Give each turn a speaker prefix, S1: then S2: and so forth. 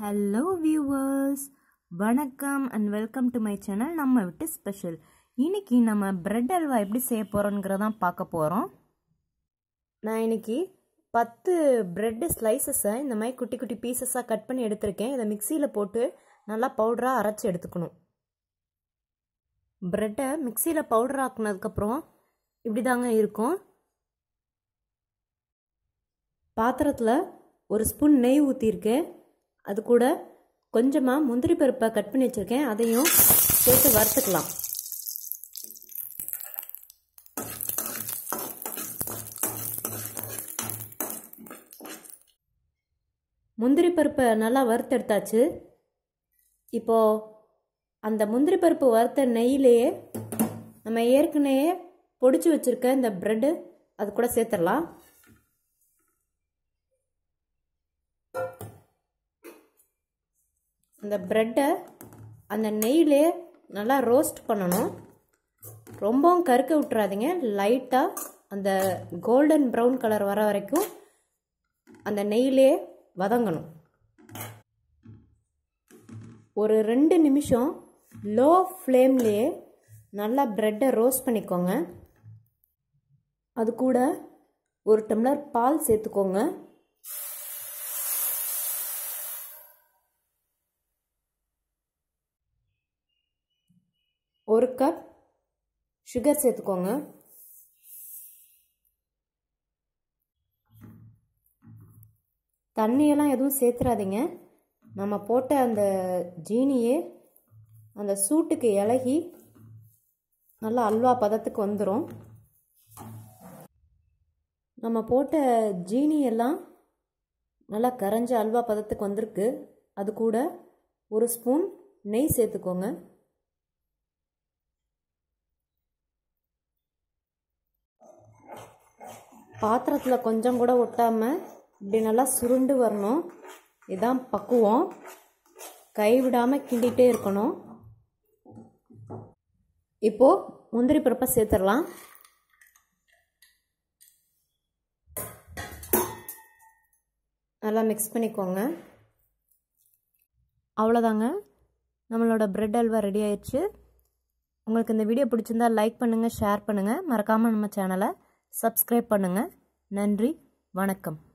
S1: hello viewers வணக்கம் and welcome to my channel நம்ம விட்டு ஸ்பெஷல் இன்னைக்கு நம்ம பிரெட் அல்வா எப்படி செய்ய போகிறோங்கிறதான் பார்க்க போகிறோம் நான் இன்னைக்கு பத்து பிரெட் ஸ்லைசஸை இந்த மாதிரி குட்டி குட்டி பீசஸாக கட் பண்ணி எடுத்திருக்கேன் இதை மிக்சியில் போட்டு நல்லா பவுடராக அரைச்சி எடுத்துக்கணும் ப்ரெட்டை மிக்சியில் பவுடர் ஆக்குனதுக்கப்புறம் இப்படி தாங்க இருக்கும் பாத்திரத்தில் ஒரு ஸ்பூன் நெய் ஊற்றிருக்கேன் அது கூட கொஞ்சமாக முந்திரி பருப்பை கட் பண்ணி வச்சுருக்கேன் அதையும் சேர்த்து வறுத்துக்கலாம் முந்திரி பருப்பை நல்லா வறுத்தெடுத்தாச்சு இப்போது அந்த முந்திரி பருப்பு வறுத்த நெய்யிலேயே நம்ம ஏற்கனவே பொடிச்சு வச்சுருக்க இந்த ப்ரெட்டு அது கூட சேர்த்துடலாம் இந்த ப்ரெட்டை அந்த நெய்யிலே நல்லா ரோஸ்ட் பண்ணணும் ரொம்பவும் கருக்க விட்டுறாதீங்க லைட்டாக அந்த கோல்டன் ப்ரௌன் கலர் வர வரைக்கும் அந்த நெய்யிலே வதங்கணும் ஒரு ரெண்டு நிமிஷம் லோ ஃப்ளேம்லேயே நல்லா ப்ரெட்டை ரோஸ்ட் பண்ணிக்கோங்க அது கூட ஒரு டம்ளர் பால் சேர்த்துக்கோங்க ஒரு கப் சுகர் சேர்த்துக்கோங்க தண்ணியெல்லாம் எதுவும் சேர்த்துறாதீங்க நம்ம போட்ட அந்த ஜீனியே அந்த சூட்டுக்கு இலகி நல்லா அல்வா பதத்துக்கு வந்துடும் நம்ம போட்ட ஜீனி எல்லாம் நல்லா கரைஞ்ச அல்வா பதத்துக்கு வந்திருக்கு அது கூட ஒரு ஸ்பூன் நெய் சேர்த்துக்கோங்க பாத்திரத்தில் கொஞ்சம் கூட ஒட்டாமல் இப்படி நல்லா சுருண்டு வரணும் இதுதான் பக்குவம் கைவிடாமல் கிண்டிகிட்டே இருக்கணும் இப்போது முந்திரி பருப்பை சேர்த்துடலாம் நல்லா மிக்ஸ் பண்ணிக்கோங்க அவ்வளோதாங்க நம்மளோட ப்ரெட் அல்வா ரெடி ஆயிடுச்சு உங்களுக்கு இந்த வீடியோ பிடிச்சிருந்தா லைக் பண்ணுங்கள் ஷேர் பண்ணுங்கள் மறக்காமல் நம்ம சேனலை சப்ஸ்கிரைப் பண்ணுங்கள் நன்றி வணக்கம்